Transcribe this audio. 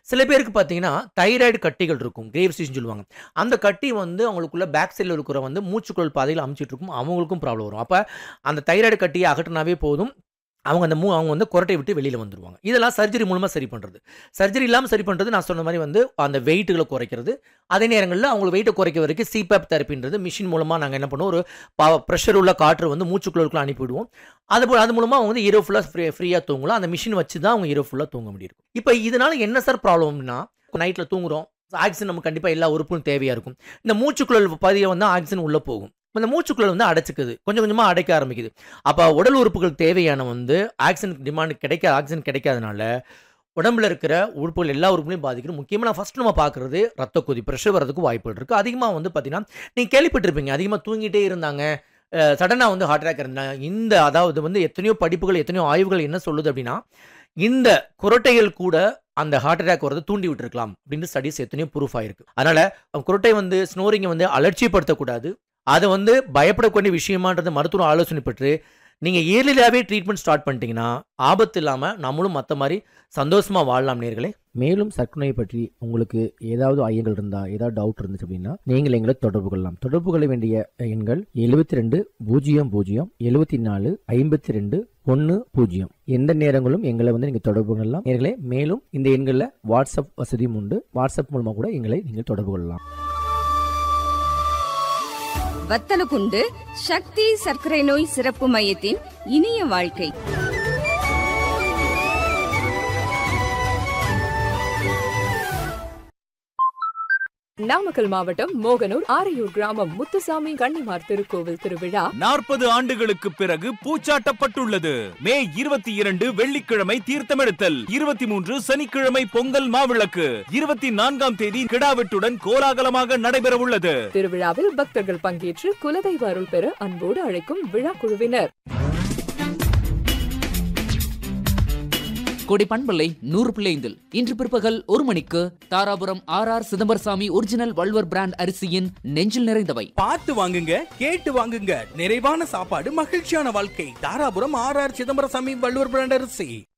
சில பேருக்கு பார்த்தீங்கன்னா தைராய்டு கட்டிகள் இருக்கும் கிரேவ் ஸ்டேஷன் சொல்லுவாங்க அந்த கட்டி வந்து அவங்களுக்குள்ள பேக் சைடில் இருக்கிற வந்து மூச்சுக்குழல் பாதையில் அமைச்சிட்டு இருக்கும் அவங்களுக்கும் ப்ராப்ளம் வரும் அப்போ அந்த தைராய்டு கட்டியை அகற்றினாவே போதும் அவங்க அந்த மூ அவங்க வந்து குரட்டை விட்டு வெளியில் வந்துருவாங்க இதெல்லாம் சர்ஜரி மூலமாக சரி பண்ணுறது சர்ஜரி இல்லாமல் சரி பண்ணுறது நான் சொன்ன மாதிரி வந்து அந்த வெயிட்டுகளை குறைக்கிறது அதே நேரங்களில் அவங்களுக்கு வெயிட்டை குறைக்க வரைக்கும் சிபேப் தெரப்பின்றது மிஷின் மூலமாக நாங்கள் என்ன பண்ணுவோம் ஒரு ப்ரெஷர் உள்ள காற்று வந்து மூச்சுக்குள்ளே அனுப்பிவிடுவோம் அது போ- அது மூலமாக அவங்க வந்து இரவு ஃபுல்லாக ஃப்ரீ ஃப்ரீயாக தூங்கலாம் அந்த மிஷின் வச்சு தான் அவங்க இரவு ஃபுல்லாக தூங்க முடியும் இப்போ இதனால என்ன சார் ப்ராப்ளம்னா நைட்டில் தூங்குறோம் ஆக்சிஜன் நமக்கு கண்டிப்பாக எல்லா உறுப்பும் தேவையாக இருக்கும் இந்த மூச்சுக்குழல் பதியை வந்து ஆக்சிஜன் உள்ளே போகும் இந்த மூச்சுக்குழல் வந்து அடைச்சிக்குது கொஞ்சம் கொஞ்சமாக அடைக்க ஆரம்பிக்குது அப்போ உடல் உறுப்புகள் தேவையான வந்து ஆக்சிஜன் டிமாண்ட் கிடைக்க ஆக்சிஜன் கிடைக்காதனால உடம்புல இருக்கிற உறுப்புகள் எல்லா உறுப்புகளையும் பாதிக்கிறது முக்கியமாக நான் ஃபஸ்ட் நம்ம பார்க்குறது ரத்த கொதி ப்ரெஷர் வரதுக்கு வாய்ப்புகள் இருக்குது அதிகமாக வந்து பார்த்தீங்கன்னா நீங்கள் கேள்விப்பட்டிருப்பீங்க அதிகமாக தூங்கிட்டே இருந்தாங்க சடனாக வந்து ஹார்ட் அட்டாக் இருந்தாங்க இந்த அதாவது வந்து எத்தனையோ படிப்புகள் எத்தனையோ ஆய்வுகள் என்ன சொல்லுது அப்படின்னா இந்த குரட்டைகள் கூட அந்த ஹார்ட் அட்டாக் வரது தூண்டி விட்டுருக்கலாம் அப்படின்னு ஸ்டடிஸ் எத்தனையோ ப்ரூஃப் ஆயிருக்கு அதனால குரட்டை வந்து ஸ்னோரிங்கை வந்து அலட்சியப்படுத்தக்கூடாது அதை வந்து பயப்படக்கூடிய விஷயமான்றது மருத்துவ ஆலோசனை பெற்று நீங்கள் இயர்லியாகவே ட்ரீட்மெண்ட் ஸ்டார்ட் பண்ணிட்டீங்கன்னா ஆபத்து இல்லாமல் நம்மளும் மற்ற மாதிரி சந்தோஷமாக வாழலாம் நேர்களே மேலும் சர்க்கரையை பற்றி உங்களுக்கு ஏதாவது ஐயங்கள் இருந்தா ஏதாவது டவுட் இருந்துச்சு அப்படின்னா நீங்கள் எங்களை தொடர்பு கொள்ளலாம் தொடர்பு கொள்ள வேண்டிய எண்கள் எழுபத்தி ரெண்டு பூஜ்ஜியம் பூஜ்ஜியம் எழுபத்தி நாலு ஐம்பத்தி ரெண்டு ஒன்று பூஜ்ஜியம் எந்த நேரங்களும் எங்களை வந்து நீங்கள் தொடர்பு கொள்ளலாம் நேர்களே மேலும் இந்த எண்களில் வாட்ஸ்அப் வசதியும் உண்டு வாட்ஸ்அப் மூலமாக கூட எங்களை நீங்கள் தொடர்பு கொள்ளலாம் வத்தலகுண்டு சக்தி சர்க்கரை நோய் சிறப்பு மையத்தின் இனிய வாழ்க்கை நாமக்கல் மாவட்டம் மோகனூர் ஆரையூர் கிராமம் முத்துசாமி கன்னிமார் திருக்கோவில் திருவிழா நாற்பது ஆண்டுகளுக்கு பிறகு பூச்சாட்டப்பட்டுள்ளது மே இருபத்தி இரண்டு வெள்ளிக்கிழமை தீர்த்தமெடுத்தல் இருபத்தி மூன்று சனிக்கிழமை பொங்கல் மாவிளக்கு இருபத்தி நான்காம் தேதி கிடாவெட்டுடன் கோலாகலமாக நடைபெறவுள்ளது திருவிழாவில் பக்தர்கள் பங்கேற்று குலதெய்வ அருள் பெற அன்போடு அழைக்கும் விழா குழுவினர் கொடி பண்பலை நூறு பிள்ளைந்தில் இன்று பிற்பகல் ஒரு மணிக்கு Dharapuram R R Chidambarasamy original Valluvar brand அரிசியின் நெஞ்சில் நிறைந்தவை பார்த்து வாங்குங்க கேட்டு வாங்குங்க நிறைவான சாப்பாடு மகிழ்ச்சியான வாழ்க்கை Dharapuram R R Chidambarasamy Valluvar brand அரிசி